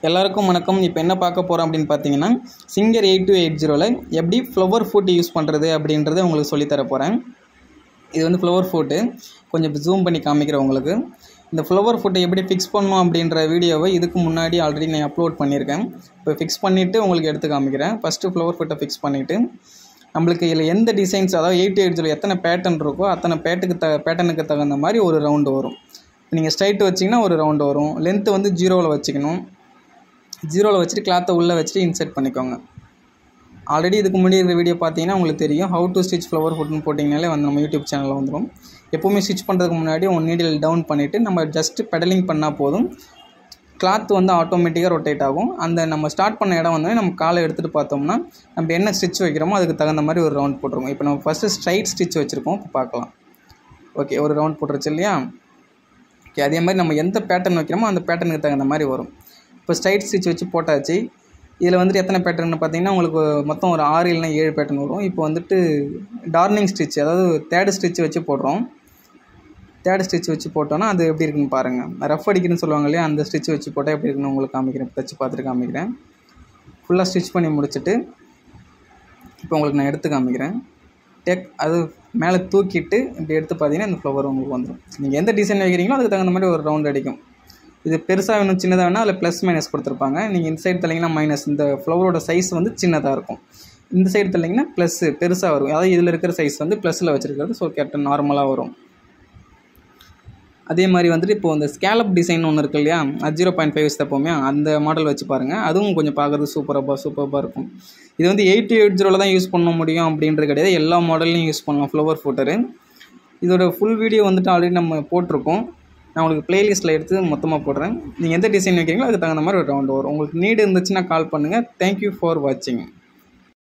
எல்லாருக்கும் வணக்கம் இப்போ என்ன பார்க்க போகிறோம் அப்படின்னு பார்த்தீங்கன்னா சிங்கர் எயிட் டூ எயிட் ஜீரோவில் எப்படி ஃப்ளவர் ஃபுட் யூஸ் பண்ணுறது அப்படின்றத உங்களுக்கு சொல்லித் தர போகிறேன் இது வந்து ஃப்ளவர் ஃபுட்டு கொஞ்சம் ஜூம் பண்ணி காமிக்கிறேன் உங்களுக்கு இந்த ஃப்ளவர் ஃபுட்டை எப்படி ஃபிக்ஸ் பண்ணணும் அப்படின்ற வீடியோவை இதுக்கு முன்னாடி ஆல்ரெடி நான் அப்லோட் பண்ணியிருக்கேன் இப்போ ஃபிக்ஸ் பண்ணிவிட்டு உங்களுக்கு எடுத்து காமிக்கிறேன் ஃபஸ்ட்டு ஃப்ளவர் ஃபுட்டை ஃபிக்ஸ் பண்ணிவிட்டு நம்மளுக்கு இதில் எந்த டிசைன்ஸ் அதாவது எயிட் எயிட் ஜீரோ எத்தனை பேட்டர்ன் இருக்கோ அத்தனை பேட்டுக்கு த பேட்டர்னுக்கு தகுந்த மாதிரி ஒரு ரவுண்டு வரும் நீங்கள் ஸ்ட்ரைட் வச்சிங்கன்னா ஒரு ரவுண்டு வரும் லென்த்து வந்து ஜீரோவில் வச்சுக்கணும் ஜீரோவில் வச்சுட்டு கிளாத்தை உள்ளே வச்சுட்டு இன்செர்ட் பண்ணிக்கோங்க ஆல்ரெடி இதுக்கு முன்னாடி இருக்கிற வீடியோ பார்த்தீங்கன்னா உங்களுக்கு தெரியும் ஹவு டு ஸ்டிச் ஃப்ளவர் ஃபுட்னு போட்டிங்கனாலே வந்து நம்ம யூடியூப் சேனலில் வந்துடும் எப்போவுமே ஸ்டிச் பண்ணுறதுக்கு முன்னாடி ஒன் நீடில் டவுன் பண்ணிவிட்டு நம்ம ஜஸ்ட்டு பெடலிங் பண்ணால் போதும் கிளாத் வந்து ஆட்டோமேட்டிக்காக ரொட்டேட் ஆகும் அந்த நம்ம ஸ்டார்ட் பண்ண இடம் வந்து நம்ம காலை எடுத்துகிட்டு பார்த்தோம்னா நம்ம என்ன ஸ்டிச் வைக்கிறோமோ அதுக்கு தகுந்த மாதிரி ஒரு ரவுண்ட் போட்டுருவோம் இப்போ நம்ம ஃபஸ்ட்டு ஸ்ட்ரைட் ஸ்டிச் வச்சுருக்கோம் இப்போ பார்க்கலாம் ஓகே ஒரு ரவுண்ட் போட்டுருச்சு இல்லையா ஓகே அதே மாதிரி நம்ம எந்த பேட்டர்ன் வைக்கிறோமோ அந்த பேட்டர்னுக்கு தகுந்த மாதிரி வரும் இப்போ ஸ்ட்ரைட் ஸ்டிச் வச்சு போட்டாச்சு இதில் வந்துட்டு எத்தனை பேட்டர்ன் பார்த்தீங்கன்னா உங்களுக்கு மொத்தம் ஒரு ஆறு இல்லைனா ஏழு பேட்டர்ன் வரும் இப்போ வந்துட்டு டார்னிங் ஸ்டிச் அதாவது தேர்டு ஸ்டிச் வச்சு போடுறோம் தேர்ட் ஸ்டிச் வச்சு போட்டோன்னா அது எப்படி இருக்குன்னு பாருங்கள் ரஃப் அடிக்கிறதுன்னு சொல்லுவாங்க இல்லையா அந்த ஸ்டிச் வச்சு போட்டால் எப்படி இருக்குன்னு உங்களுக்கு காமிக்கிறேன் தச்சு பார்த்துட்டு காமிக்கிறேன் ஃபுல்லாக ஸ்டிச் பண்ணி முடிச்சுட்டு இப்போ உங்களுக்கு நான் எடுத்து காமிக்கிறேன் டெக் அது மேலே தூக்கிட்டு இப்படி எடுத்து பார்த்தீங்கன்னா இந்த ஃப்ளவர் உங்களுக்கு வந்துடும் நீங்கள் எந்த டிசைன் வைக்கிறீங்களோ அதுக்கு தகுந்த மாதிரி ஒரு ரவுண்ட் அடிக்கும் இது பெருசாக வேணும் சின்னதாக வேணால் அதில் ப்ளஸ் மைனஸ் கொடுத்துருப்பாங்க நீங்கள் இந்த சைடு தள்ளிங்கன்னா மைனஸ் இந்த ஃப்ளவரோட சைஸ் வந்து சின்னதாக இருக்கும் இந்த சைடு தள்ளிங்கன்னா ப்ளஸ்ஸு பெருசாக வரும் அதாவது இதில் இருக்கிற சைஸ் வந்து ப்ளஸில் வச்சுருக்கிறது ஸோ கரெக்டாக நார்மலாக வரும் அதே மாதிரி வந்துட்டு இப்போ இந்த ஸ்கேலப் டிசைன் ஒன்று இருக்கு இல்லையா அது ஜீரோ பாயிண்ட் ஃபைவ் எப்போவுமே அந்த மாடல் வச்சு பாருங்கள் அதுவும் கொஞ்சம் பார்க்குறது சூப்பராக சூப்பராக இருக்கும் இது வந்து எயிட் டு எயிட் ஜீரோவில் தான் யூஸ் பண்ண முடியும் அப்படின்றது கிடையாது எல்லா மாடல்லையும் யூஸ் பண்ணலாம் ஃப்ளவர் ஃபுட்டரு இதோட ஃபுல் வீடியோ வந்துட்டு ஆல்ரெடி நம்ம போட்டிருக்கோம் நான் உங்களுக்கு ப்ளேலிஸ்ட்டில் எடுத்து மொத்தமாக போடுறேன் நீங்கள் எந்த டிசைன் வைக்கிறீங்களோ அதுக்கு தகுந்த மாதிரி ஒரு ரவுண்ட் வரும் உங்களுக்கு நீடு இருந்துச்சுன்னா கால் பண்ணுங்கள் தேங்க்யூ ஃபார் வாட்சிங்